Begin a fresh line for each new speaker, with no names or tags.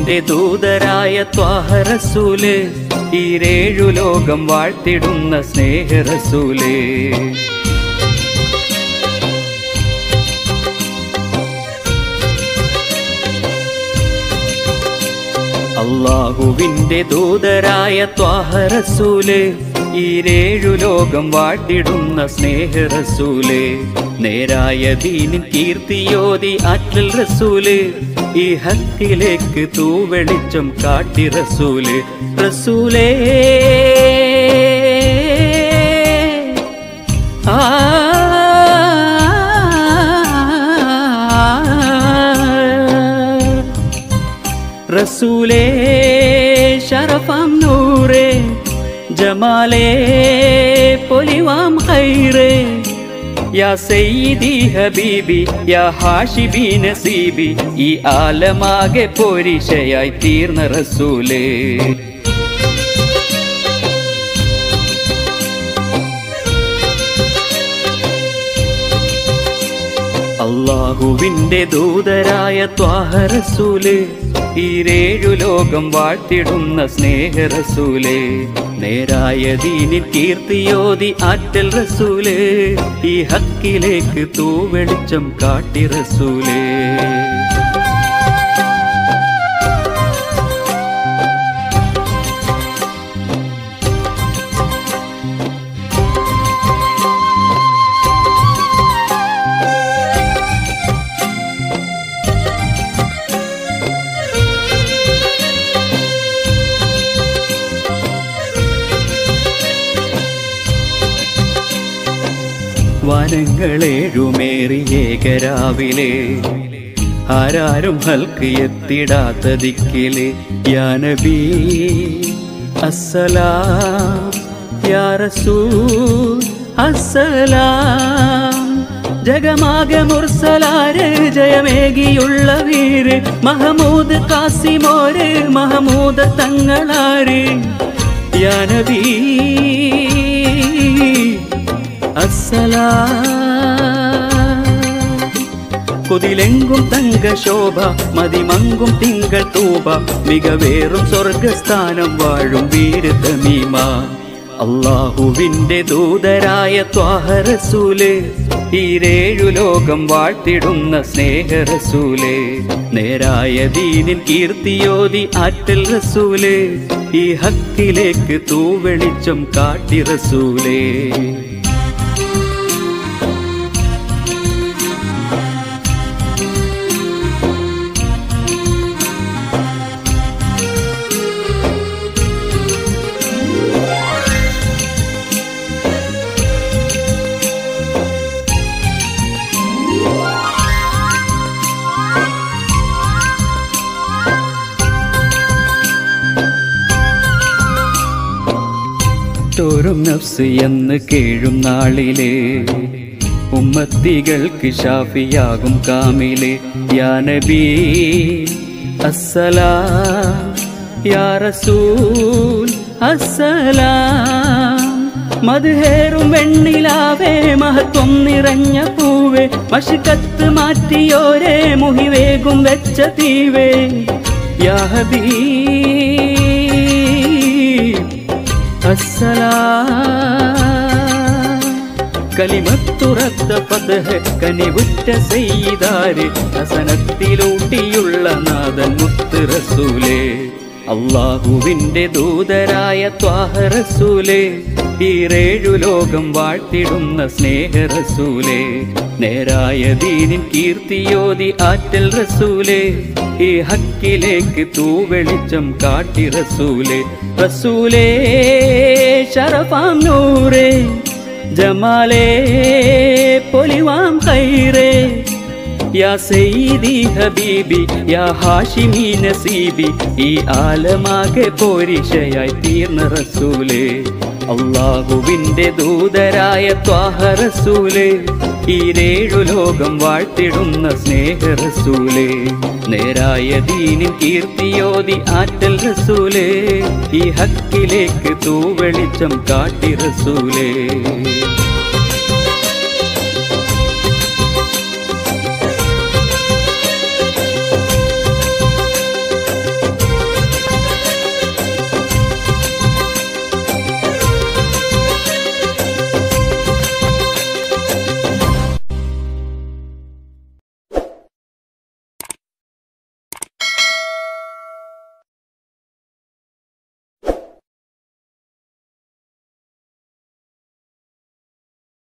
അള്ളാഹുവിന്റെ ദൂതരായ ത്വാഹറസൂല് ഈരേഴു ലോകം വാഴ്ത്തിടുന്ന സ്നേഹറസൂലേ അള്ളാഹുവിന്റെ ദൂതരായ ത്വാഹറസൂല് ഈരേഴു ലോകം വാഴ്ത്തിടുന്ന സ്നേഹറസൂല് നേരായ ദീനിൻ കീർത്തിയോതി ആറ്റൽ റസൂല് ഈ ഹക്കിലേക്ക് തൂവെളിച്ചം കാട്ടി റസൂല് റസൂലേ ആ റസൂലേ ശരഫാം നൂറേ ജമാലേ പൊലിവാം ഖൈറേ യാ സയ്യിദി ഹബീബി യാ ഹാഷിബി നസീബി ഈ ആലമാകെ പോരിശയായി തീർന്ന റസൂലേ അള്ളാഹുവിന്റെ ദൂതരായ ത്വാഹറസൂല് ഈരേഴു ലോകം വാഴ്ത്തിടുന്ന സ്നേഹറസൂലേ നേരായ ദീനിൽ കീർത്തിയോതി ആറ്റൽ റസൂലേ ഈ ഹക്കിലേക്ക് തൂവെളിച്ചം കാട്ടി റസൂലേ വനങ്ങളേഴുമേറി ഏകരാവിലെ ആരാരും ഹൽക്ക് എത്തിടാത്ത ദിക്കിലെ യാനബി അസ്സലാം യാ റസൂൽ അസ്സലാം ജഗമാകെ മുർസലാര് ജയമേകിയുള്ള വീര് മഹമൂദ് കാസിമോര് മഹമൂദ് തങ്ങളാര് യാനബി അസ്സലാം കൊതിലെങ്കും തങ്ക ശോഭ മതിമങ്കും തിങ്കൾ തൂപ മികവേറും സ്വർഗസ്ഥാനം വാഴും വീരതമീമ അള്ളാഹുവിന്റെ ദൂതരായ ത്വാഹറസൂല് ഈരേഴു ലോകം വാഴ്ത്തിടുന്ന സ്നേഹറസൂലേ നേരായ ദീനിൻ കീർത്തിയോതി ആറ്റൽ റസൂലേ ഈ ഹക്കിലേക്ക് തൂവെളിച്ചം കാട്ടി റസൂലേ തോറും നഫ്സ് എന്ന് കേഴും നാളിലെ ഉമ്മത്തികൾക്ക് ഷാഫിയാകും കാമിലെ യാ നബി അസ്സലാം യാ റസൂൽ അസ്സലാം മധുഹേറും വെണ്ണിലാവേ മഹത്വം നിറഞ്ഞ പൂവേ മഷിക്കത്ത് മാറ്റിയോരേ മുഹിവേകും വെച്ച തീവേ യാ ഹബീബ് അസ്സലാം കലിമത്തുറത്ത പതഹ് കനിവുറ്റ സെയ്താര് ഹസനത്തിലൂട്ടിയുള്ള നാഥൻ മുത്ത് റസൂലേ അള്ളാഹുവിന്റെ ദൂതരായ ത്വാഹ റസൂലേ ഈറേഴു ലോകം വാഴ്ത്തിടുന്ന സ്നേഹ റസൂലേ നേരായ ദീനിൻ കീർത്തിയോതി ആറ്റൽ റസൂലേ ഈ ഹക്കിലേക്ക് തൂവെളിച്ചം കാട്ടി റസൂലേ റസൂലേ ശരഫാം നൂറേ ജമാലേ പൊലിവാം ഖൈറേ യാ സയ്യിദി ഹബീബി യാ ഹാഷിമി നസീബി ഈ ആലമാകെ പോരിശയായി തീർന്ന റസൂലേ അള്ളാഹുവിന്റെ ദൂതരായ ത്വാഹ റസൂലേ ഈരേഴു ലോകം വാഴ്ത്തിടുന്ന സ്നേഹ റസൂലേ നേരായ ദീനിൻ കീർത്തിയോതി ആറ്റൽ റസൂലേ ഈ ഹക്കിലേക്ക് തൂവെളിച്ചം കാട്ടി റസൂലേ